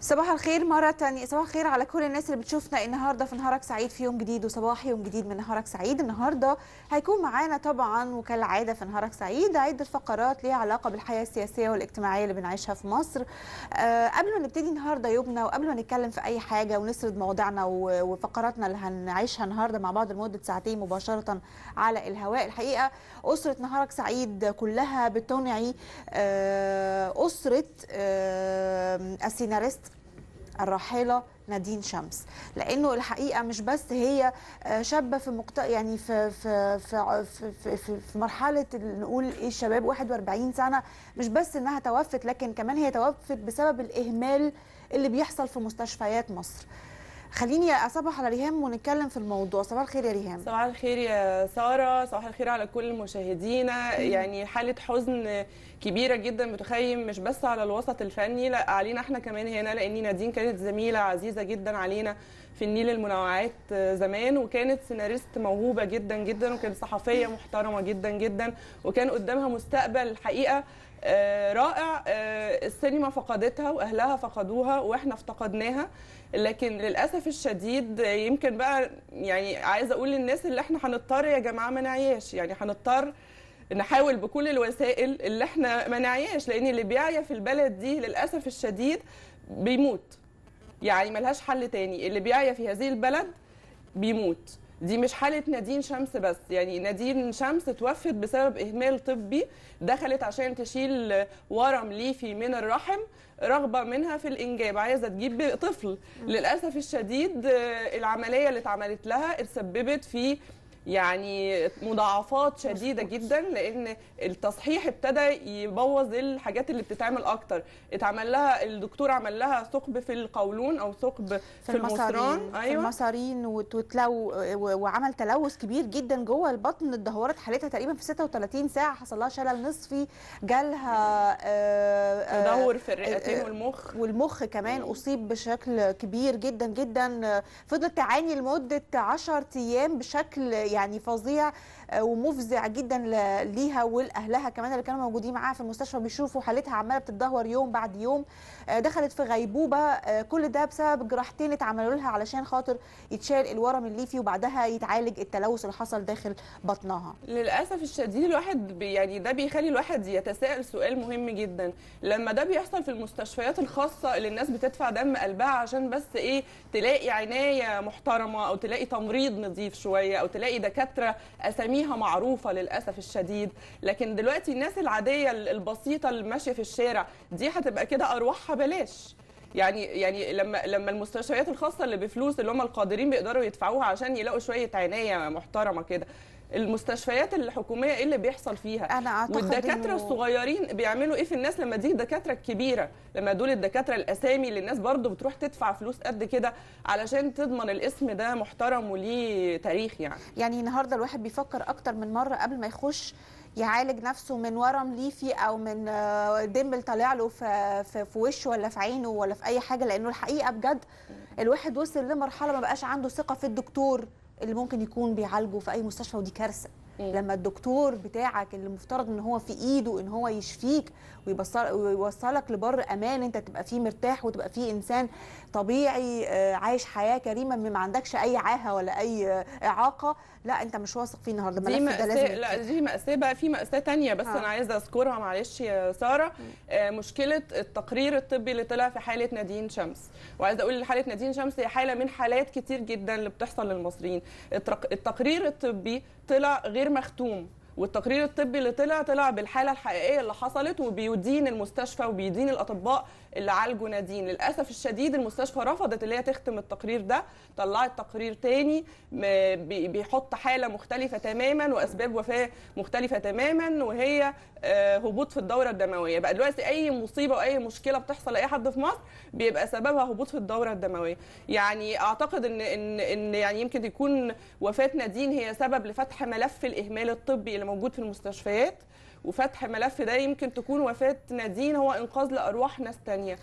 صباح الخير مرة تانية صباح الخير على كل الناس اللي بتشوفنا النهاردة في نهارك سعيد في يوم جديد وصباح يوم جديد من نهارك سعيد النهاردة هيكون معانا طبعا وكالعادة في نهارك سعيد عدة فقرات ليها علاقة بالحياة السياسية والاجتماعية اللي بنعيشها في مصر آه قبل ما نبتدي النهاردة يومنا وقبل ما نتكلم في أي حاجة ونسرد مواضيعنا و- وفقراتنا اللي هنعيشها النهاردة مع بعض لمدة ساعتين مباشرة على الهواء الحقيقة أسرة نهارك سعيد كلها بتنعي آه أسرة آه السيناريست الراحله نادين شمس لانه الحقيقه مش بس هي آه، شابه في مقت... يعني في في في في, في, في, في مرحله ال- نقول ايه الشباب 41 سنه مش بس انها توفت لكن كمان هي توفت بسبب الاهمال اللي بيحصل في مستشفيات مصر خليني اصبح على ريهام ونتكلم في الموضوع صباح الخير يا ريهام صباح الخير يا سارة صباح الخير على كل مشاهدينا يعني حالة حزن كبيرة جدا بتخيم مش بس على الوسط الفني لا علينا احنا كمان هنا لان نادين كانت زميلة عزيزة جدا علينا في النيل المنوعات زمان وكانت سيناريست موهوبة جدا جدا وكانت صحفية محترمة جدا جدا وكان قدامها مستقبل الحقيقة آه، رائع آه، السينما فقدتها واهلها فقدوها واحنا افتقدناها لكن للاسف الشديد آه، يمكن بقى يعني عايزه اقول للناس اللي احنا هنضطر يا جماعه ما نعياش يعني هنضطر نحاول بكل الوسائل اللي احنا ما نعياش لان اللي بيعيا في البلد دي للاسف الشديد بيموت يعني ملهاش حل تاني اللي بيعيا في هذه البلد بيموت دي مش حالة نادين شمس بس يعني نادين شمس توفت بسبب إهمال طبي دخلت عشان تشيل ورم ليفي من الرحم رغبة منها في الإنجاب عايزة تجيب طفل للأسف الشديد آه، العملية اللي اتعملت لها اتسببت في يعني مضاعفات شديده جدا لان التصحيح ابتدى يبوظ الحاجات اللي بتتعمل اكتر اتعمل لها الدكتور عمل لها ثقب في القولون او ثقب في, في المصارين المصران في المصارين وت- وتلو و- وعمل تلوث كبير جدا جوه البطن اتدهورت حالتها تقريبا في 36 ساعه حصل لها شلل نصفي جالها آه، آه، تدهور في آه، الرئتين آه، والمخ والمخ كمان اصيب بشكل كبير جدا جدا فضلت تعاني لمده 10 ايام بشكل يعني فظيع آه، ومفزع جدا ل- ليها ولاهلها كمان اللي كانوا موجودين معاها في المستشفى بيشوفوا حالتها عماله بتتدهور يوم بعد يوم آه، دخلت في غيبوبه آه، كل ده بسبب جراحتين اتعملوا لها علشان خاطر يتشال الورم الليفي وبعدها يتعالج التلوث اللي حصل داخل بطنها للاسف الشديد الواحد بي يعني ده بيخلي الواحد يتساءل سؤال مهم جدا لما ده بيحصل في المستشفيات الخاصه اللي الناس بتدفع دم قلبها عشان بس ايه تلاقي عنايه محترمه او تلاقي تمريض نظيف شويه او تلاقي دكاتره اساميها معروفه للاسف الشديد لكن دلوقتي الناس العاديه البسيطه اللي ماشيه في الشارع دي هتبقى كده ارواحها بلاش يعني يعني لما لما المستشفيات الخاصه اللي بفلوس اللي هم القادرين بيقدروا يدفعوها عشان يلاقوا شويه عنايه محترمه كده المستشفيات الحكوميه ايه اللي بيحصل فيها انا اعتقد والدكاتره إنه- الصغيرين بيعملوا ايه في الناس لما دي الدكاتره الكبيره لما دول الدكاتره الاسامي اللي الناس برضو بتروح تدفع فلوس قد كده علشان تضمن الاسم ده محترم وليه تاريخ يعني يعني النهارده الواحد بيفكر اكتر من مره قبل ما يخش يعالج نفسه من ورم ليفي او من آه، دمبل طالع له في, في, في وشه ولا في عينه ولا في اي حاجه لانه الحقيقه بجد الواحد وصل لمرحله ما بقاش عنده ثقه في الدكتور اللي ممكن يكون بيعالجه في اي مستشفى ودي كارثه مم. لما الدكتور بتاعك اللي مفترض ان هو في ايده ان هو يشفيك ويبصر- ويوصلك لبر امان انت تبقى فيه مرتاح وتبقى فيه انسان طبيعي آه، عايش حياه كريمه ما عندكش اي عاهه ولا اي آه، اعاقه لا انت مش واثق فيه النهارده دي الملف ده مأساة لازم لا يتفتح. دي مأساة بقى في مأساة تانية بس آه. أنا عايزة أذكرها معلش يا سارة آه مشكلة التقرير الطبي اللي طلع في حالة نادين شمس وعايزة أقول حالة نادين شمس هي حالة من حالات كتير جدا اللي بتحصل للمصريين التق- التقرير الطبي طلع غير مختوم والتقرير الطبي اللي طلع طلع بالحاله الحقيقيه اللي حصلت وبيدين المستشفى وبيدين الاطباء اللي عالجوا نادين للاسف الشديد المستشفى رفضت اللي هي تختم التقرير ده طلعت تقرير تاني م- بي- بيحط حاله مختلفه تماما واسباب وفاه مختلفه تماما وهي آه، هبوط في الدوره الدمويه بقى دلوقتي اي مصيبه واي مشكله بتحصل لاي حد في مصر بيبقى سببها هبوط في الدوره الدمويه يعني اعتقد ان ان ان يعني يمكن يكون وفاه نادين هي سبب لفتح ملف الاهمال الطبي اللي موجود في المستشفيات وفتح ملف ده يمكن تكون وفاه نادين هو انقاذ لارواح ناس تانية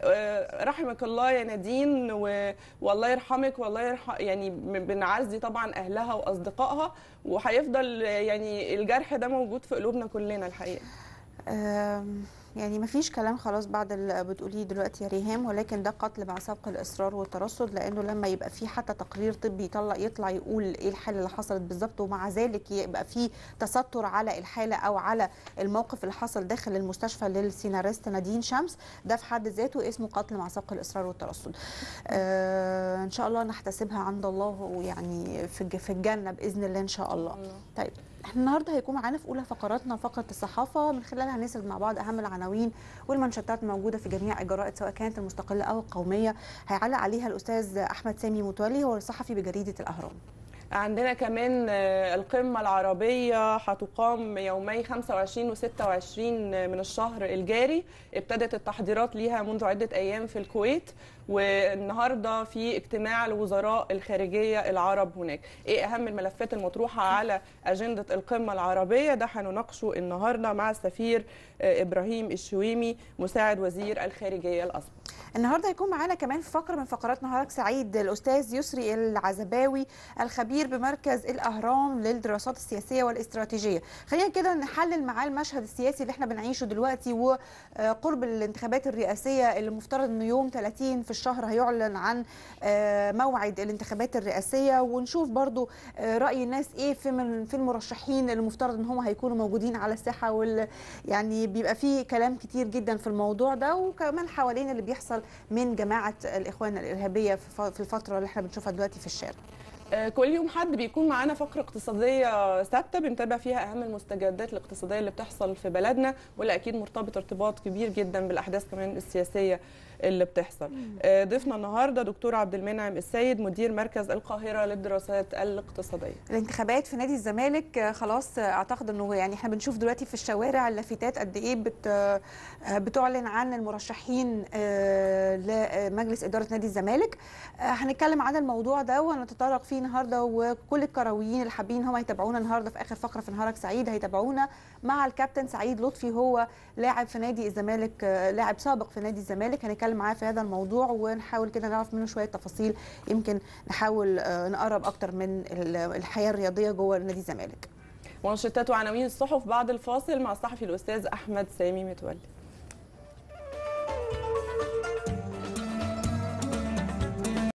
آه، رحمك الله يا نادين و... والله يرحمك والله يرحم يعني ب- بنعزي طبعا اهلها واصدقائها وهيفضل يعني الجرح ده موجود في قلوبنا كلنا الحقيقه آم، يعني مفيش كلام خلاص بعد اللي بتقوليه دلوقتي يا ريهام ولكن ده قتل مع سبق الاصرار والترصد لانه لما يبقى في حتى تقرير طبي يطلع يطلع يقول ايه الحاله اللي حصلت بالظبط ومع ذلك يبقى في تستر على الحاله او على الموقف اللي حصل داخل المستشفى للسيناريست نادين شمس ده في حد ذاته اسمه قتل مع سبق الاصرار والترصد آه ان شاء الله نحتسبها عند الله ويعني في الج- في الجنه باذن الله ان شاء الله طيب احنا النهارده هيكون معانا في اولى فقراتنا فقره الصحافه من خلالها هنسرد مع بعض اهم العناوين والمنشطات الموجوده في جميع الجرائد سواء كانت المستقله او القوميه هيعلق عليها الاستاذ احمد سامي متولي هو الصحفي بجريده الاهرام عندنا كمان آه، القمة العربية هتقام يومي 25 و 26 من الشهر الجاري ابتدت التحضيرات ليها منذ عدة أيام في الكويت والنهاردة في اجتماع لوزراء الخارجية العرب هناك ايه أهم الملفات المطروحة على أجندة القمة العربية ده هنناقشه النهاردة مع السفير آه، إبراهيم الشويمي مساعد وزير الخارجية الأسبق النهارده هيكون معانا كمان في فقره من فقرات نهارك سعيد الاستاذ يسري العزباوي الخبير بمركز الاهرام للدراسات السياسيه والاستراتيجيه خلينا كده نحلل معاه المشهد السياسي اللي احنا بنعيشه دلوقتي وقرب الانتخابات الرئاسيه اللي مفترض انه يوم 30 في الشهر هيعلن عن آه، موعد الانتخابات الرئاسيه ونشوف برضو آه، راي الناس ايه في من في المرشحين اللي مفترض ان هم هيكونوا موجودين على الساحه وال يعني بيبقى فيه كلام كتير جدا في الموضوع ده وكمان حوالين اللي بيحصل من جماعه الاخوان الارهابيه في ف- في الفتره اللي احنا بنشوفها دلوقتي في الشارع آه، كل يوم حد بيكون معانا فقرة اقتصادية ثابتة بنتابع فيها أهم المستجدات الاقتصادية اللي بتحصل في بلدنا واللي أكيد مرتبط ارتباط كبير جدا بالأحداث كمان السياسية اللي بتحصل آه، ضيفنا النهاردة دكتور عبد المنعم السيد مدير مركز القاهرة للدراسات الاقتصادية الانتخابات في نادي الزمالك آه، خلاص آه، اعتقد انه يعني احنا بنشوف دلوقتي في الشوارع اللافتات قد ايه بت آه، بتعلن عن المرشحين آه، لمجلس اداره نادي الزمالك آه، هنتكلم عن الموضوع ده وهنتطرق فيه النهارده وكل الكرويين اللي حابين هم يتابعونا النهارده في اخر فقره في نهارك سعيد هيتابعونا مع الكابتن سعيد لطفي هو لاعب في نادي الزمالك آه، لاعب سابق في نادي الزمالك هنتكلم معاه في هذا الموضوع ونحاول كده نعرف منه شويه تفاصيل يمكن نحاول آه، نقرب اكتر من ال- الحياه الرياضيه جوه نادي الزمالك منشطات وعناوين الصحف بعد الفاصل مع الصحفي الأستاذ أحمد سامي متولي